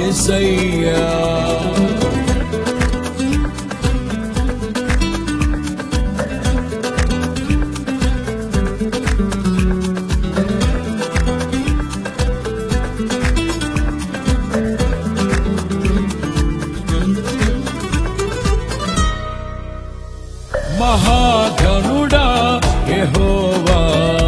యేసయ్యా మహాఘనుడా యెహోవా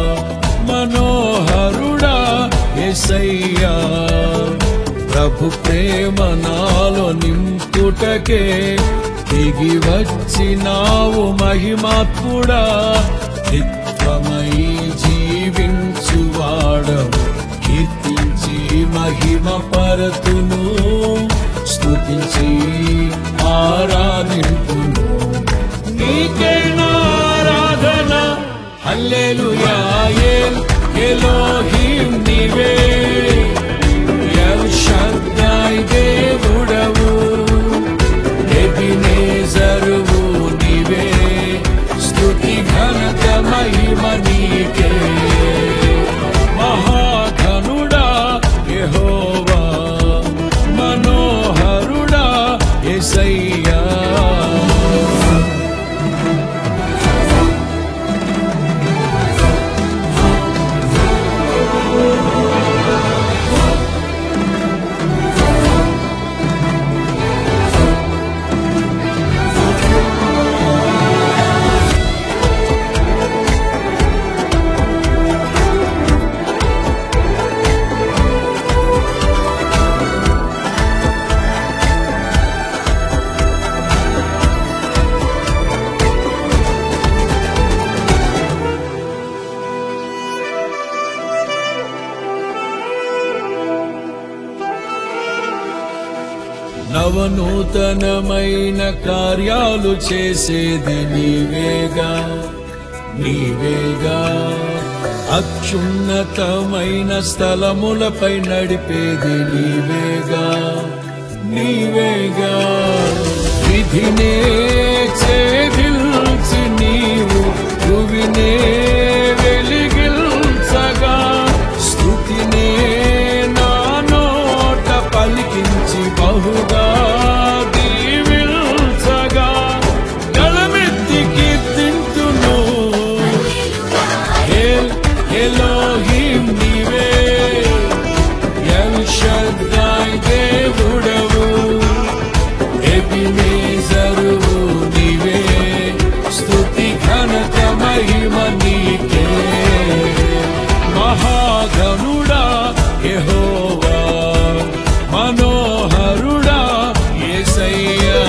మనోహరుడా యేసయ్యా ప్రభు ప్రేమ నాలో నింపుటకే దిగి వచ్చినావు మహిమాత్ముడా నిత్యమై జీవించువాడవు కీర్తించి మహిమ పరతును స్తుతించి ఆరాధింపును నీకే నారాధన హల్లెలూయా ఎల్ ఎలోహిం నీవే ఎల్ షద్దై దేవుడవు ఎబినేజరువు నీవే స్తుతి ఘనత మహిమ నీకే మహాధనుడా యెహోవా మనోహరుడా యేసయ్యా నవనూతనమైన కార్యాలు చేసేది నీవేగా నీవేగా అత్యున్నతమైన స్థలములపై నడిపేది నీవేగా నీవేగా విధినే ఛేదిల్చి నీవు భువినే వెలిగిల్చగా స్థుతినే నా నోట పలికించి బహుగా దీవిల్చగా గళమెత్తి కీర్తింతును ఎల్ ఎలోహిం నీవే ఎల్ షద్దై దేవుడవు ఎబినేజరువు నీవే స్తుతి ఘనత మహిమ నీకే మహాగణుడా యెహోవా మనోహరుడా యేసయ్యా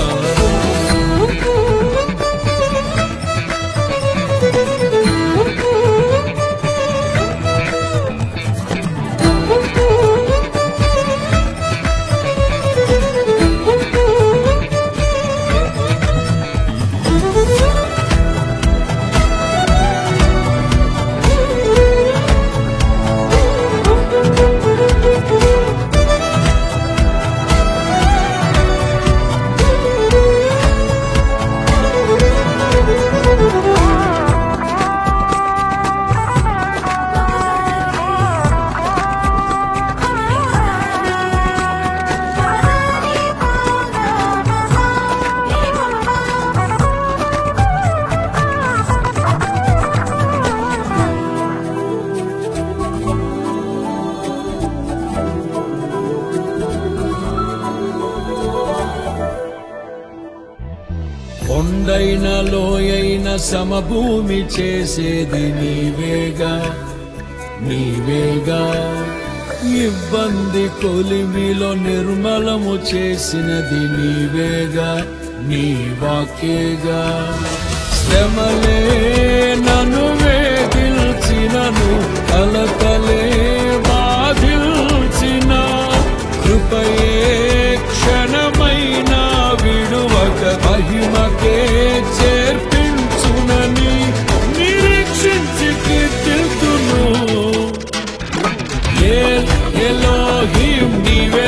కొండైన లోయైన సమభూమి చేసేది నీవేగా నీవేగా ఇబ్బంది కొలిమిలో నిర్మలము చేసినది నీవేగా నీ వాక్యేగా శ్రమలే నన్ను వేధిల్చినను కలతలే బాధిల్చిన కృపయే క్షణమైన విడువక మహిమకే చేర్పించునని నిరీక్షించి కీర్తిల్తును ఎల్ ఎలోహిం నీవే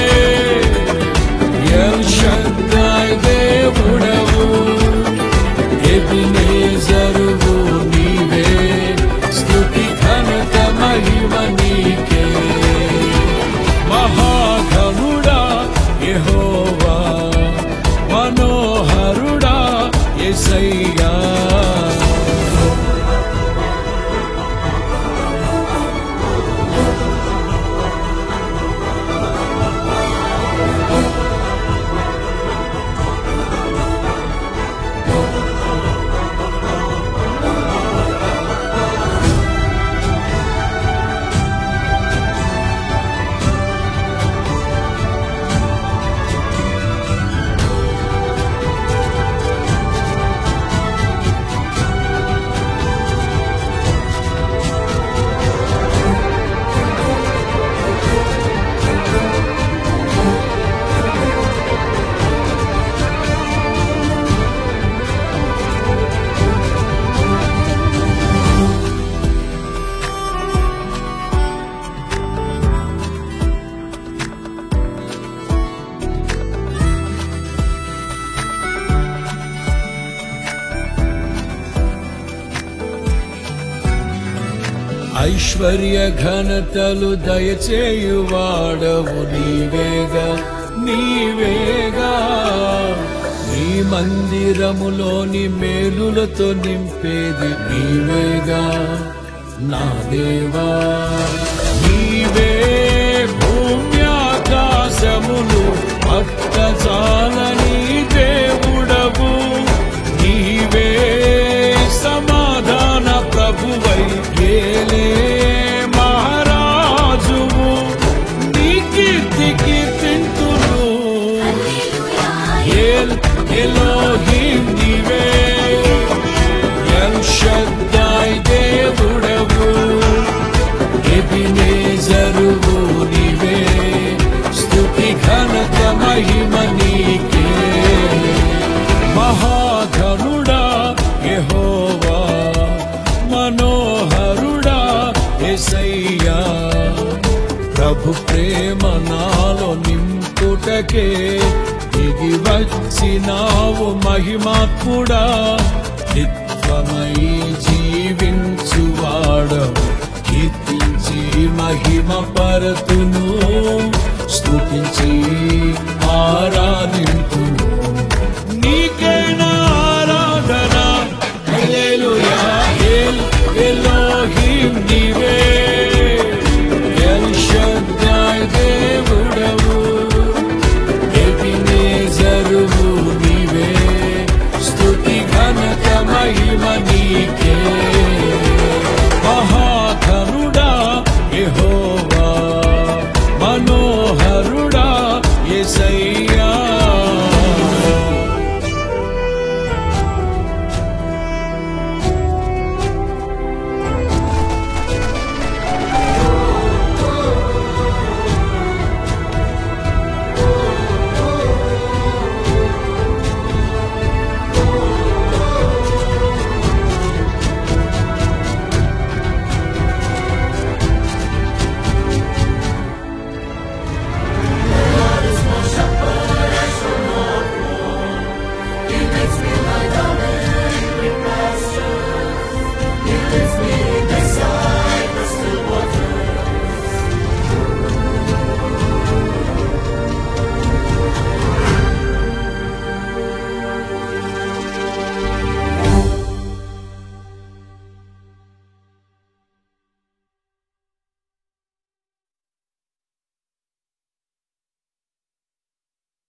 ఎల్ షద్దై దేవుడవు ఎబినేజరువు నీవే స్తుతి ఘనత మహిమ నీకే మహాఘనుడా ఐశ్వర్య ఘనతలు దయచేయువాడవు నీవేగా నీవేగా నీ మందిరములోని మేలులతో నింపేది నీవేగా నా దేవా నీవే భూమ్యాకాశములు పట్టజాలని దేవుడవు నీవే సమాధాన ప్రభువై ఏలే మహారాజువు నీ కీర్తి కీర్తింతును ఎల్ ఎలోహిం నీవే ఎల్ షద్దాయ్ దేవుడవు ఎబినేజరువు నీవే స్తుతి ఘనత మహిమ నీకే మహాఘనుడా యెహోవా మనోహరుడా ఎసయ్యా ప్రభు ప్రేమ నాలో నింపుటకే దిగి వచ్చినావు మహిమాత్ముడా నిత్వమై జీవించువాడవు కీర్తించి మహిమ పరతును స్తుతించి